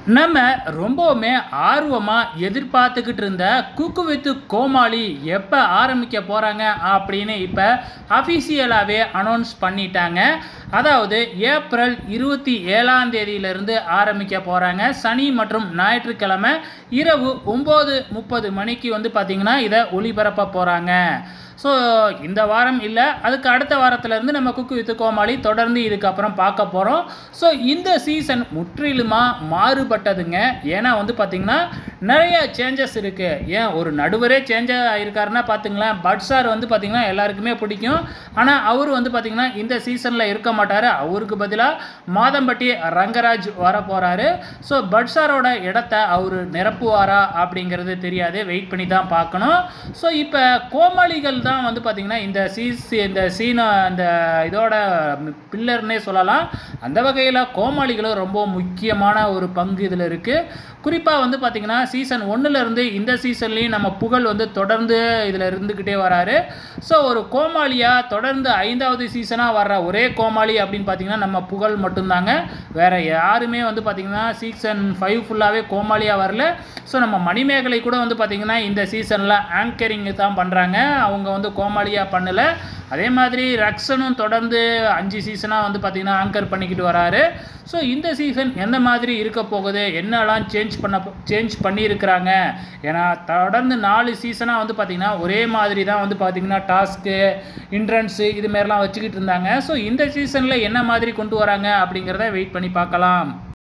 நம்ம ரொம்பவுமே ஆர்வமாக எதிர்பார்த்துக்கிட்டு இருந்த குக்கு வித்து கோமாளி எப்போ ஆரம்பிக்க போகிறாங்க அப்படின்னு இப்போ அஃபிஷியலாகவே அனௌன்ஸ் பண்ணிட்டாங்க அதாவது ஏப்ரல் இருபத்தி ஏழாம் தேதியிலிருந்து ஆரம்பிக்க போகிறாங்க சனி மற்றும் ஞாயிற்றுக்கிழமை இரவு ஒம்பது முப்பது மணிக்கு வந்து பார்த்திங்கன்னா இதை ஒளிபரப்ப போகிறாங்க ஸோ இந்த வாரம் இல்லை அதுக்கு அடுத்த வாரத்துலேருந்து நம்ம குக்கு வித்து கோமாளி தொடர்ந்து இதுக்கப்புறம் பார்க்க போகிறோம் ஸோ இந்த சீசன் முற்றிலுமாக மாறுபட்டதுங்க ஏன்னா வந்து பார்த்திங்கன்னா நிறைய சேஞ்சஸ் இருக்குது ஏன் ஒரு நடுவரே சேஞ்ச் ஆகிருக்காருன்னா பார்த்துங்களேன் பட் சார் வந்து பார்த்திங்கன்னா எல்லாருக்குமே பிடிக்கும் ஆனால் அவர் வந்து பார்த்திங்கன்னா இந்த சீசனில் இருக்க மாட்டார் அவருக்கு பதிலாக மாதம்பட்டி ரங்கராஜ் வர போகிறாரு ஸோ பட் சாரோட இடத்த அவர் நிரப்புவாரா அப்படிங்கிறது தெரியாது வெயிட் பண்ணி தான் பார்க்கணும் ஸோ இப்போ கோமாளிகள் தான் வந்து பார்த்திங்கன்னா இந்த சீஸ் இந்த சீனை இந்த இதோட பில்லர்னே சொல்லலாம் அந்த வகையில் கோமாளிகளும் ரொம்ப முக்கியமான ஒரு பங்கு இதில் இருக்குது குறிப்பாக வந்து பார்த்திங்கன்னா சீசன் ஒன்றுலேருந்து இந்த சீசன்லேயும் நம்ம புகழ் வந்து தொடர்ந்து இதில் இருந்துக்கிட்டே வராரு ஸோ ஒரு கோமாளியாக தொடர்ந்து ஐந்தாவது சீசனாக வர்ற ஒரே கோமாளி அப்படின்னு பார்த்தீங்கன்னா நம்ம புகழ் மட்டும்தாங்க வேறு யாருமே வந்து பார்த்திங்கன்னா சீசன் ஃபைவ் ஃபுல்லாகவே கோமாளியாக வரல ஸோ நம்ம மணிமேகலை கூட வந்து பார்த்திங்கன்னா இந்த சீசனில் ஆங்கரிங் தான் பண்ணுறாங்க அவங்க வந்து கோமாளியாக பண்ணலை அதே மாதிரி ரக்ஷனும் தொடர்ந்து அஞ்சு சீசனாக வந்து பார்த்திங்கன்னா ஆங்கர் பண்ணிக்கிட்டு வராரு ஸோ இந்த சீசன் எந்த மாதிரி இருக்க போகுது என்னெல்லாம் சேஞ்ச் பண்ண சேஞ்ச் பண்ணியிருக்கிறாங்க ஏன்னா தொடர்ந்து நாலு சீசனாக வந்து பார்த்திங்கன்னா ஒரே மாதிரி தான் வந்து பார்த்திங்கன்னா டாஸ்க்கு இன்ட்ரன்ஸு இதுமாரிலாம் வச்சுக்கிட்டு இருந்தாங்க ஸோ இந்த சீசனில் என்ன மாதிரி கொண்டு வராங்க அப்படிங்கிறத வெயிட் பண்ணி பார்க்கலாம்